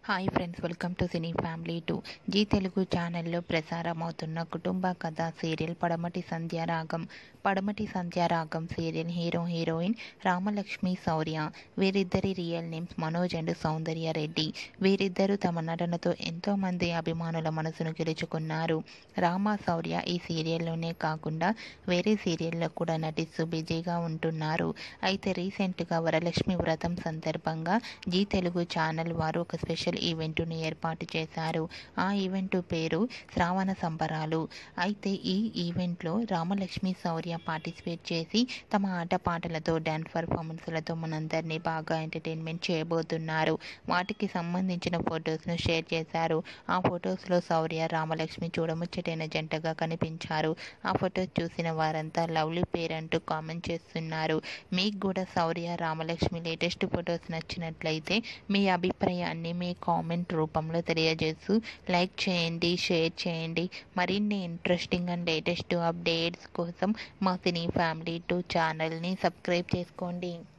hi friends welcome to cine family two Zee Telugu ఛానల్లో ప్రసారమవుతున్న కుటుంబ కథ serial Padamati Sandhyaragam Padamati Sandhyaragam serial hero heroine Ramalakshmi Shourya వీరిద్దరి real names Manoj and Soundarya Reddy వీరిద్దరూ తమ నటనతో ఎంతోమంది అభిమానుల మనసును గెలుచుకున్నారు రామ శౌర్య ఈ సీరియల్లోనే కాకుండా వేరే సీరియల్లో కూడా నటిస్తూ బిజీగా ఉంటున్నారు అయితే రీసెంట్గా వరలక్ష్మి వ్రతం సందర్భంగా జీ తెలుగు ఛానల్ వారు ఒక స్పెషల్ ఈవెంట్ను ఏర్పాటు చేశారు ఆ ఈవెంట్ పేరు శ్రావణ సంబరాలు అయితే ఈ ఈవెంట్లో రామలక్ష్మి శౌర్య పార్టిసిపేట్ చేసి తమ ఆటపాటలతో డ్యాన్స్ పర్ఫార్మెన్స్లతో మనందరినీ బాగా ఎంటర్టైన్మెంట్ చేయబోతున్నారు వాటికి సంబంధించిన ఫొటోస్ను షేర్ చేశారు ఆ ఫొటోస్లో శౌర్య రామలక్ష్మి చూడముచ్చటైన జంటగా కనిపించారు ఆ ఫొటోస్ చూసిన వారంతా లవ్లీ పేర్ అంటూ కామెంట్ చేస్తున్నారు మీకు కూడా శౌర్య రామలక్ష్మి లేటెస్ట్ ఫొటోస్ నచ్చినట్లయితే మీ అభిప్రాయాన్ని మీ కామెంట్ రూపంలో తెలియజేస్తూ లైక్ చేయండి షేర్ చేయండి మరిన్ని ఇంట్రెస్టింగ్ అండ్ లేటెస్ట్ అప్డేట్స్ కోసం మా సినీ ఫ్యామిలీ టూ ఛానల్ని సబ్స్క్రైబ్ చేసుకోండి